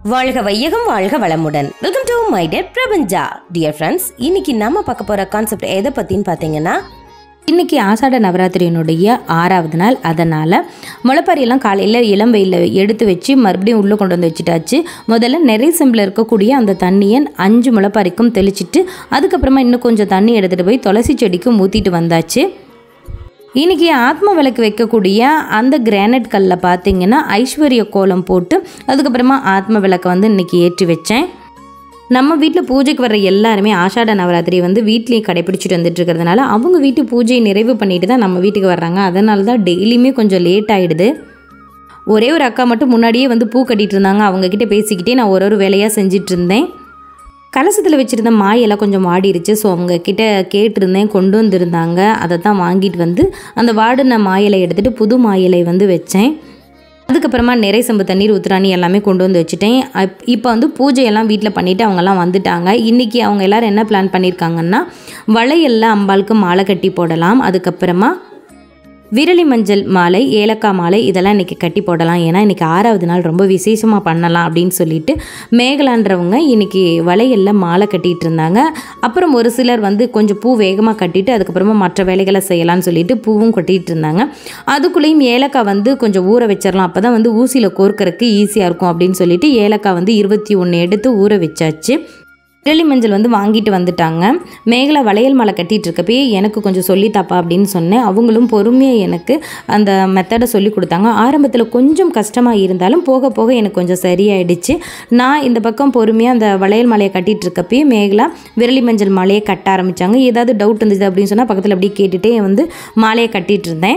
வாழ்க வையகம் வாழ்க வளமுடன் வெல்கம் டு மை டெட் பிரபஞ்சா டியர் ஃப்ரெண்ட்ஸ் இன்னைக்கு நம்ம பார்க்க போற கான்செப்ட் எதை பத்தின்னு பார்த்தீங்கன்னா இன்னைக்கு ஆஷாட நவராத்திரியினுடைய ஆறாவது நாள் அதனால் முளைப்பாரியெல்லாம் காலையில் இளம் வெயிலில் எடுத்து வச்சு மறுபடியும் உள்ளே கொண்டு வந்து வச்சுட்டாச்சு முதல்ல நிறைய செம்பில் இருக்கக்கூடிய அந்த தண்ணியை அஞ்சு முளைப்பாரிக்கும் தெளிச்சிட்டு அதுக்கப்புறமா இன்னும் கொஞ்சம் தண்ணி எடுத்துகிட்டு போய் துளசி செடிக்கும் ஊற்றிட்டு வந்தாச்சு இன்னைக்கு ஆத்ம விளக்கு வைக்கக்கூடிய அந்த கிரானைட் கல்லில் பார்த்தீங்கன்னா ஐஸ்வர்ய கோலம் போட்டு அதுக்கப்புறமா ஆத்ம விளக்கை வந்து இன்னைக்கு ஏற்றி வச்சேன் நம்ம வீட்டில் பூஜைக்கு வர்ற எல்லாருமே ஆஷாட நவராத்திரி வந்து வீட்லேயே கடைப்பிடிச்சிட்டு வந்துட்டு இருக்கிறதுனால அவங்க வீட்டு பூஜையை நிறைவு பண்ணிட்டு தான் நம்ம வீட்டுக்கு வர்றாங்க அதனால தான் டெய்லியுமே கொஞ்சம் லேட் ஆகிடுது ஒரே ஒரு அக்கா மட்டும் முன்னாடியே வந்து பூ கட்டிட்டு இருந்தாங்க அவங்கக்கிட்ட பேசிக்கிட்டே நான் ஒரு ஒரு வேலையாக செஞ்சிட்டு இருந்தேன் கலசத்தில் வச்சுருந்த மாயெல்லாம் கொஞ்சம் வாடிருச்சு ஸோ அவங்க கிட்ட கேட்டிருந்தேன் கொண்டு வந்திருந்தாங்க அதை தான் வாங்கிட்டு வந்து அந்த வாடின மாயிலை எடுத்துகிட்டு புது மாயிலை வந்து வச்சேன் அதுக்கப்புறமா நிறை சம்பு தண்ணீர் உத்திராணி எல்லாமே கொண்டு வந்து வச்சுட்டேன் அப்- இப்போ வந்து பூஜையெல்லாம் வீட்டில் பண்ணிவிட்டு அவங்கெல்லாம் வந்துட்டாங்க இன்றைக்கி அவங்க எல்லாரும் என்ன பிளான் பண்ணியிருக்காங்கன்னா வளையல்ல அம்பாளுக்கு மாலை கட்டி போடலாம் அதுக்கப்புறமா விரலி மஞ்சள் மாலை ஏலக்காய் மாலை இதெல்லாம் இன்றைக்கி கட்டி போடலாம் ஏன்னா இன்றைக்கி ஆறாவது நாள் ரொம்ப விசேஷமாக பண்ணலாம் அப்படின்னு சொல்லிட்டு மேகலான்றவங்க இன்றைக்கி வளையல்ல மாலை கட்டிகிட்டு இருந்தாங்க அப்புறம் ஒரு சிலர் வந்து கொஞ்சம் பூ வேகமாக கட்டிட்டு அதுக்கப்புறமா மற்ற வேலைகளை செய்யலாம்னு சொல்லிட்டு பூவும் கட்டிகிட்டு இருந்தாங்க அதுக்குள்ளேயும் ஏலக்காய் வந்து கொஞ்சம் ஊற வச்சிடலாம் அப்போ தான் வந்து ஊசியில் கோர்க்கறதுக்கு ஈஸியாக இருக்கும் அப்படின்னு சொல்லிட்டு ஏலக்காய் வந்து இருபத்தி ஒன்று எடுத்து ஊற வச்சாச்சு விரலி மஞ்சள் வந்து வாங்கிட்டு வந்துட்டாங்க மேகலை வளையல் மாலை கட்டிட்டு இருக்கப்பயே எனக்கு கொஞ்சம் சொல்லித்தாப்பா அப்படின்னு சொன்னேன் அவங்களும் பொறுமையாக எனக்கு அந்த மெத்தடை சொல்லி கொடுத்தாங்க ஆரம்பத்தில் கொஞ்சம் கஷ்டமாக இருந்தாலும் போக போக எனக்கு கொஞ்சம் சரியாயிடுச்சு நான் இந்த பக்கம் பொறுமையாக அந்த வளையல் மாலையை கட்டிட்டு இருக்கப்பயே மேகலா விரலி மஞ்சள் மாலையை கட்ட ஆரம்பித்தாங்க ஏதாவது டவுட் இருந்துச்சு அப்படின்னு சொன்னால் பக்கத்தில் அப்படியே கேட்டுகிட்டே வந்து மாலையை கட்டிட்டு இருந்தேன்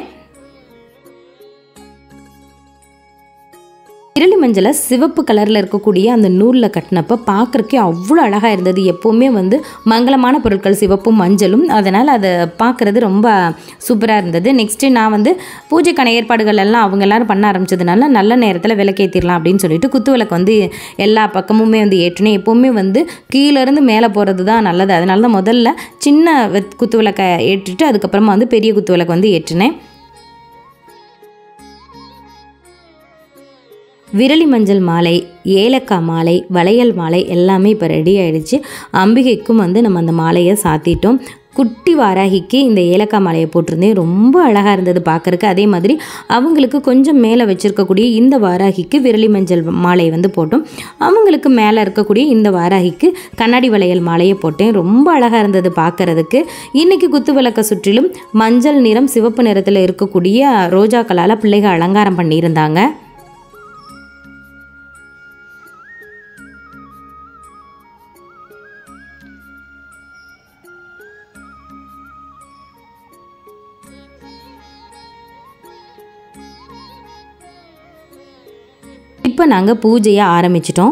விரலி மஞ்சளை சிவப்பு கலரில் இருக்கக்கூடிய அந்த நூலில் கட்டினப்ப பார்க்குறக்கே அவ்வளோ அழகாக இருந்தது எப்போவுமே வந்து மங்களமான பொருட்கள் சிவப்பும் மஞ்சளும் அதனால் அதை பார்க்குறது ரொம்ப சூப்பராக இருந்தது நெக்ஸ்ட்டு நான் வந்து பூஜைக்கான ஏற்பாடுகள் எல்லாம் அவங்க எல்லாரும் பண்ண ஆரம்பிச்சதுனால நல்ல நேரத்தில் விளக்கேற்றிடலாம் அப்படின்னு சொல்லிட்டு குத்து விளக்கு வந்து எல்லா பக்கமுமே வந்து ஏற்றினேன் எப்போவுமே வந்து கீழேருந்து மேலே போகிறது தான் நல்லது அதனால தான் முதல்ல சின்ன வெத்- குத்து விளக்கை ஏற்றிட்டு அதுக்கப்புறமா வந்து பெரிய குத்து விளக்கு வந்து ஏற்றினேன் விரலி மஞ்சள் மாலை ஏலக்காய் மாலை வளையல் மாலை எல்லாமே இப்போ ரெடி ஆயிடுச்சு அம்பிகைக்கும் வந்து நம்ம அந்த மாலையை சாத்திட்டோம் குட்டி வாராகிக்கு இந்த ஏலக்காய் மாலையை போட்டிருந்தேன் ரொம்ப அழகாக இருந்தது பார்க்கறக்கு அதே மாதிரி அவங்களுக்கு கொஞ்சம் மேலே வச்சுருக்கக்கூடிய இந்த வாராகிக்கு விரலி மஞ்சள் மாலை வந்து போட்டோம் அவங்களுக்கு மேலே இருக்கக்கூடிய இந்த வாராகிக்கு கண்ணாடி வளையல் மாலையை போட்டேன் ரொம்ப அழகாக இருந்தது பார்க்கறதுக்கு இன்றைக்கி குத்து விளக்க சுற்றிலும் மஞ்சள் நிறம் சிவப்பு நிறத்தில் இருக்கக்கூடிய ரோஜாக்களால் பிள்ளைகள் அலங்காரம் பண்ணியிருந்தாங்க இப்போ நாங்கள் பூஜையை ஆரம்பிச்சிட்டோம்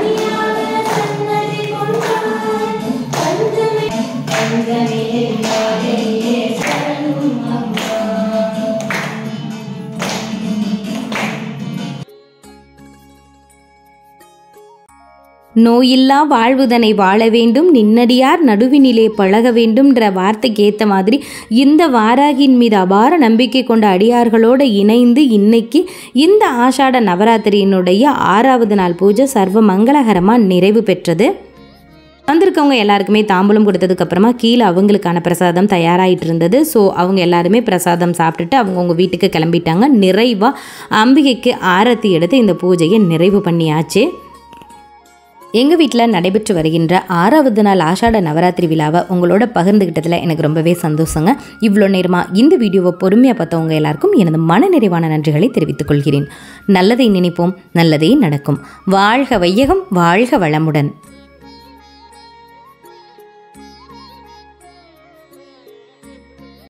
நோயில்லா வாழ்வுதனை வாழ வேண்டும் நின்னடியார் நடுவினிலே பழக வேண்டும்ன்ற வார்த்தைக்கு ஏற்ற மாதிரி இந்த வாராகின் மீது அபார நம்பிக்கை கொண்ட அடியார்களோடு இணைந்து இன்னைக்கு இந்த ஆஷாட நவராத்திரியினுடைய ஆறாவது நாள் பூஜை சர்வ மங்களகரமாக நிறைவு பெற்றது வந்திருக்கவங்க எல்லாருக்குமே தாம்பூலம் கொடுத்ததுக்கு அப்புறமா கீழே அவங்களுக்கான பிரசாதம் தயாராகிட்டு இருந்தது ஸோ அவங்க எல்லாருமே பிரசாதம் சாப்பிட்டுட்டு அவங்கவுங்க வீட்டுக்கு கிளம்பிட்டாங்க நிறைவாக அம்பிகைக்கு ஆரத்தி எடுத்து இந்த பூஜையை நிறைவு பண்ணியாச்சு எங்கள் வீட்டில் நடைபெற்று வருகின்ற ஆறாவது நாள் ஆஷாட நவராத்திரி விழாவை உங்களோட பகிர்ந்துக்கிட்டதில் எனக்கு ரொம்பவே சந்தோஷங்க இவ்வளோ நேரமாக இந்த வீடியோவை பொறுமையாக பார்த்தவங்க எல்லாருக்கும் எனது மனநிறைவான நன்றிகளை தெரிவித்துக் கொள்கிறேன் நல்லதை நினைப்போம் நல்லதே நடக்கும் வாழ்க வையகம் வாழ்க வளமுடன்